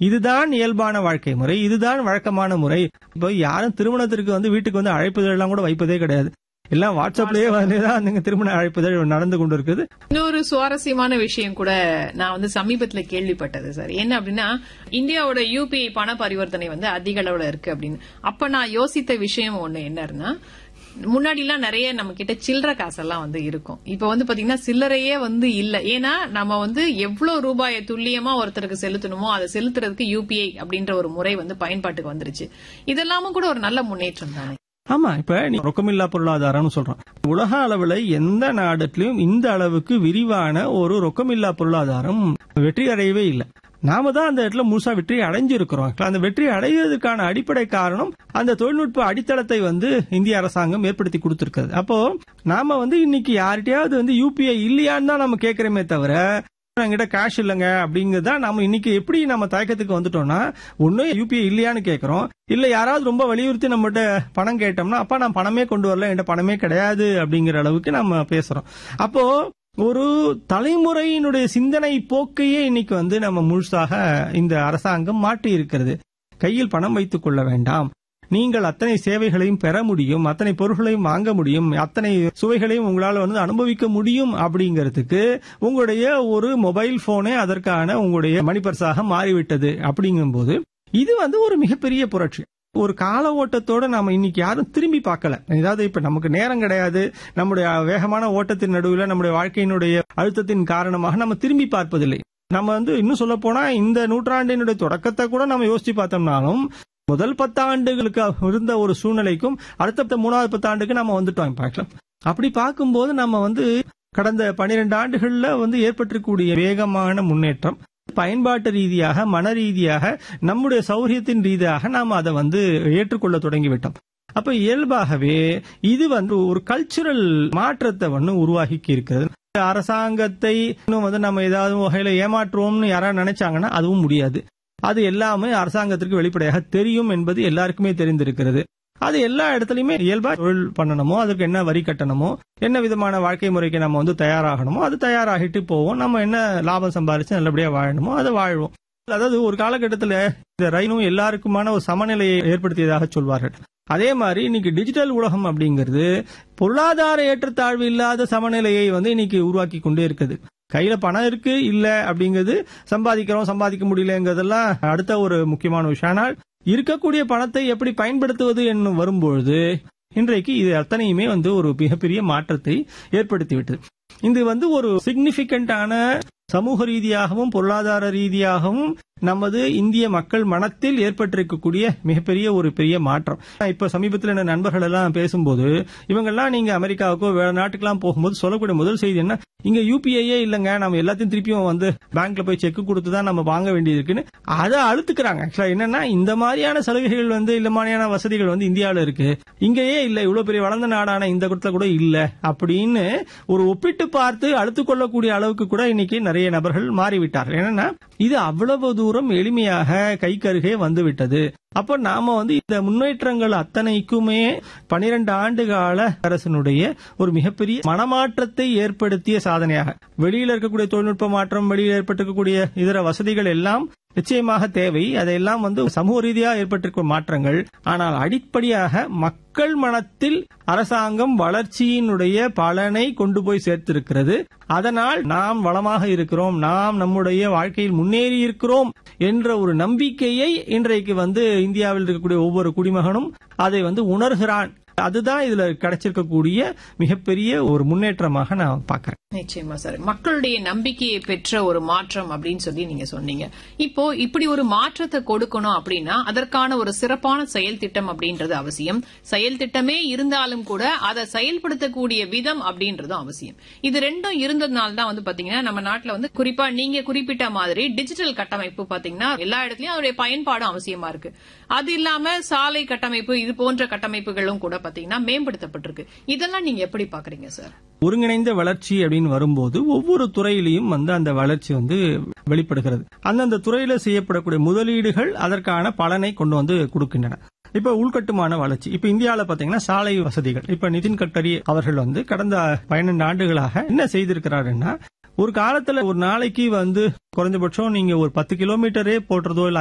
இதுதான் இயல்பான வாழ்க்கை முறை இதுதான் வழக்கமான முறை இப்போ யாரும் திருமணத்திற்கு வந்து வீட்டுக்கு வந்து அழைப்புதல் எல்லாம் கூட வைப்பதே கிடையாது எல்லாம் வாட்ஸ்அப்லயே வந்துதான் நீங்க திருமண அழைப்புதல் நடந்து கொண்டு இருக்குது இன்னொரு சுவாரஸ்யமான விஷயம் கூட நான் வந்து சமீபத்துல கேள்விப்பட்டது சார் என்ன அப்படின்னா இந்தியாவோட யூபிஐ பண பரிவர்த்தனை வந்து அதிக அளவுல இருக்கு அப்படின்னு அப்ப நான் யோசித்த விஷயம் ஒண்ணு என்னன்னா முன்னாடி எல்லாம் நிறைய நம்ம கிட்ட சில்லற காசெல்லாம் வந்து இருக்கும் இப்ப வந்து பாத்தீங்கன்னா சில்லறையே வந்து இல்ல ஏன்னா நம்ம வந்து எவ்வளவு ரூபாயை துல்லியமா ஒருத்தருக்கு செலுத்தணுமோ அதை செலுத்துறதுக்கு யூபிஐ அப்படின்ற ஒரு முறை வந்து பயன்பாட்டுக்கு வந்துருச்சு இதெல்லாமும் கூட ஒரு நல்ல முன்னேற்றம் தானே ஆமா இப்ப நீ ரொக்கமில்லா பொருளாதாரம்னு சொல்றோம் உலக அளவுல எந்த நாடுலயும் இந்த அளவுக்கு விரிவான ஒரு ரொக்கமில்லா பொருளாதாரம் வெற்றி அடையவே இல்லை நாம தான் அந்த இடத்துல முழுசா வெற்றி அடைஞ்சிருக்கிறோம் அந்த வெற்றி அடைவதற்கான அடிப்படை காரணம் அந்த தொழில்நுட்ப அடித்தளத்தை வந்து இந்திய அரசாங்கம் ஏற்படுத்தி கொடுத்திருக்கிறது அப்போ நாம வந்து இன்னைக்கு யார்கிட்டயாவது வந்து யூபிஐ இல்லையான்னு தான் நம்ம கேட்கிறோமே தவிர என்கிட்ட கேஷ் இல்லைங்க அப்படிங்கறத நம்ம இன்னைக்கு எப்படி நம்ம தயக்கத்துக்கு வந்துட்டோம்னா ஒண்ணு யூபிஐ இல்லையான்னு கேட்கறோம் இல்ல யாராவது ரொம்ப வலியுறுத்தி நம்மகிட்ட பணம் கேட்டோம்னா அப்பா நான் பணமே கொண்டு வரல என்கிட்ட பணமே கிடையாது அப்படிங்கிற அளவுக்கு நம்ம பேசுறோம் அப்போ ஒரு தலைமுறையினுடைய சிந்தனை போக்கையே இன்னைக்கு வந்து நம்ம முழுசாக இந்த அரசாங்கம் மாற்றி இருக்கிறது கையில் பணம் வைத்துக் கொள்ள வேண்டாம் நீங்கள் அத்தனை சேவைகளையும் பெற முடியும் அத்தனை பொருட்களையும் வாங்க முடியும் அத்தனை சுவைகளையும் உங்களால் வந்து அனுபவிக்க முடியும் அப்படிங்கிறதுக்கு உங்களுடைய ஒரு மொபைல் போனே அதற்கான உங்களுடைய மணிப்பர்ஸாக மாறிவிட்டது அப்படிங்கும்போது இது வந்து ஒரு மிகப்பெரிய புரட்சி ஒரு கால ஓட்டத்தோட நாம இன்னைக்கு யாரும் திரும்பி பார்க்கல ஏதாவது இப்ப நமக்கு நேரம் கிடையாது நம்முடைய வேகமான ஓட்டத்தின் நடுவில் நம்முடைய வாழ்க்கையினுடைய அழுத்தத்தின் காரணமாக நம்ம திரும்பி பார்ப்பதில்லை நம்ம வந்து இன்னும் சொல்ல போனா இந்த நூற்றாண்டினுடைய தொடக்கத்தை கூட நம்ம யோசிச்சு பார்த்தோம்னாலும் முதல் பத்தாண்டுகளுக்கு இருந்த ஒரு சூழ்நிலைக்கும் அடுத்த மூணாவது பத்தாண்டுக்கு நம்ம வந்துட்டோம் பார்க்கலாம் அப்படி பார்க்கும்போது நம்ம வந்து கடந்த பனிரெண்டு ஆண்டுகள்ல வந்து ஏற்பட்டிருக்கக்கூடிய வேகமான முன்னேற்றம் பயன்பாட்டு ரீதியாக மன ரீதியாக நம்முடைய சௌரியத்தின் ரீதியாக நாம் அதை வந்து ஏற்றுக்கொள்ள தொடங்கிவிட்டோம் அப்ப இயல்பாகவே இது வந்து ஒரு கல்ச்சுரல் மாற்றத்தை வந்து உருவாக்கி இருக்கிறது அரசாங்கத்தை இன்னும் வந்து நம்ம ஏதாவது வகையில ஏமாற்றுவோம்னு யாராவது நினைச்சாங்கன்னா அதுவும் முடியாது அது எல்லாமே அரசாங்கத்திற்கு வெளிப்படையாக தெரியும் என்பது எல்லாருக்குமே தெரிந்திருக்கிறது அது எல்லா இடத்துலயுமே இயல்பா தொழில் பண்ணணுமோ அதுக்கு என்ன வரி கட்டணுமோ என்ன விதமான வாழ்க்கை முறைக்கு நம்ம வந்து தயாராகணுமோ அது தயாராகிட்டு போவோம் நம்ம என்ன லாபம் சம்பாதிச்சு நல்லபடியா வாழணுமோ அதை வாழ்வோம் அதாவது ஒரு காலகட்டத்தில் இந்த ரயிலும் எல்லாருக்குமான ஒரு சமநிலையை ஏற்படுத்தியதாக சொல்வார்கள் அதே மாதிரி இன்னைக்கு டிஜிட்டல் உலகம் அப்படிங்கிறது பொருளாதார ஏற்றத்தாழ்வு இல்லாத சமநிலையை வந்து இன்னைக்கு உருவாக்கி கொண்டே இருக்குது கையில பணம் இருக்கு இல்ல அப்படிங்கிறது சம்பாதிக்கிறோம் சம்பாதிக்க முடியலங்கிறதெல்லாம் அடுத்த ஒரு முக்கியமான விஷயம் ஆனால் இருக்கக்கூடிய பணத்தை எப்படி பயன்படுத்துவது என்னும் வரும்பொழுது இன்றைக்கு இது அத்தனையுமே வந்து ஒரு மிகப்பெரிய மாற்றத்தை ஏற்படுத்திவிட்டது இது வந்து ஒரு சிக்னிபிகண்டான சமூக ரீதியாகவும் பொருளாதார ரீதியாகவும் நமது இந்திய மக்கள் மனத்தில் ஏற்பட்டிருக்கக்கூடிய மிகப்பெரிய ஒரு பெரிய மாற்றம் இப்ப சமீபத்தில் என்ன நண்பர்கள் எல்லாம் பேசும்போது இவங்கெல்லாம் நீங்க அமெரிக்காவுக்கோ வேற நாட்டுக்கெல்லாம் போகும்போது சொல்லக்கூடிய முதல் செய்தி என்ன இங்க யூபிஐயே இல்லங்க நம்ம எல்லாத்தையும் திருப்பியும் வந்து பேங்க்ல போய் செக் கொடுத்து தான் நம்ம வாங்க வேண்டியது இருக்குன்னு அதை அழுத்துக்கிறாங்க ஆக்சுவலா என்னன்னா இந்த மாதிரியான சலுகைகள் வந்து இந்த மாதிரியான வசதிகள் வந்து இந்தியாவில இருக்கு இங்கேயே இல்ல இவ்வளவு பெரிய வளர்ந்த நாடான இந்த இடத்துல கூட இல்ல அப்படின்னு ஒரு ஒப்பிட்டு பார்த்து அழுத்து கொள்ளக்கூடிய அளவுக்கு கூட இன்னைக்கு நிறைய நபர்கள் மாறிவிட்டார்கள் என்னன்னா இது அவ்வளவு தூரம் எளிமையாக கைக்கருகே வந்துவிட்டது அப்ப நாம வந்து இந்த முன்னேற்றங்கள் அத்தனைக்குமே பனிரெண்டு ஆண்டு கால அரசனுடைய ஒரு மிகப்பெரிய மனமாற்றத்தை ஏற்படுத்திய சாதனையாக வெளியில இருக்கக்கூடிய தொழில்நுட்ப மாற்றம் வெளியில் ஏற்பட்டிருக்கக்கூடிய இதர வசதிகள் எல்லாம் நிச்சயமாக தேவை அதையெல்லாம் வந்து சமூக ரீதியாக ஏற்பட்டிருக்கும் மாற்றங்கள் ஆனால் அடிப்படையாக மக்கள் மனத்தில் அரசாங்கம் வளர்ச்சியினுடைய பலனை கொண்டு போய் சேர்த்திருக்கிறது அதனால் நாம் வளமாக இருக்கிறோம் நாம் நம்முடைய வாழ்க்கையில் முன்னேறி இருக்கிறோம் என்ற ஒரு நம்பிக்கையை இன்றைக்கு வந்து இந்தியாவில் இருக்கக்கூடிய ஒவ்வொரு குடிமகனும் அதை வந்து உணர்கிறான் அதுதான் இதுல கிடைச்சிருக்கக்கூடிய மிகப்பெரிய ஒரு முன்னேற்றமாக நான் பாக்கிறேன் நிச்சயமா சார் மக்களுடைய நம்பிக்கையை பெற்ற ஒரு மாற்றம் அப்படின்னு சொல்லி நீங்க சொன்னீங்க இப்போ இப்படி ஒரு மாற்றத்தை கொடுக்கணும் அப்படின்னா அதற்கான ஒரு சிறப்பான செயல் திட்டம் அப்படின்றது அவசியம் செயல் திட்டமே இருந்தாலும் கூட அதை செயல்படுத்தக்கூடிய விதம் அப்படின்றதும் அவசியம் இது ரெண்டும் இருந்ததுனால தான் வந்து பாத்தீங்கன்னா நம்ம நாட்டுல வந்து குறிப்பா நீங்க குறிப்பிட்ட மாதிரி டிஜிட்டல் கட்டமைப்பு பாத்தீங்கன்னா எல்லா இடத்துலயும் அதோடைய பயன்பாடும் அவசியமா இருக்கு அது இல்லாம சாலை கட்டமைப்பு இது போன்ற கட்டமைப்புகளும் கூட பாத்தீங்கன்னா மேம்படுத்தப்பட்டிருக்கு இதெல்லாம் நீங்க எப்படி பாக்குறீங்க சார் ஒருங்கிணைந்த வளர்ச்சி அப்படின்னு வரும்போது ஒவ்வொரு துறையிலையும் வந்து அந்த வளர்ச்சி வந்து வெளிப்படுகிறது அந்தந்த துறையில செய்யப்படக்கூடிய முதலீடுகள் அதற்கான பலனை கொண்டு வந்து கொடுக்கின்றன இப்ப உள்கட்டுமான வளர்ச்சி இப்ப இந்தியாவில பாத்தீங்கன்னா சாலை வசதிகள் இப்ப நிதின் கட்கரி அவர்கள் வந்து கடந்த பன்னெண்டு ஆண்டுகளாக என்ன செய்திருக்கிறாருன்னா ஒரு காலத்துல ஒரு நாளைக்கு வந்து குறைஞ்சபட்சம் நீங்க ஒரு பத்து கிலோமீட்டரே போடுறதோ இல்ல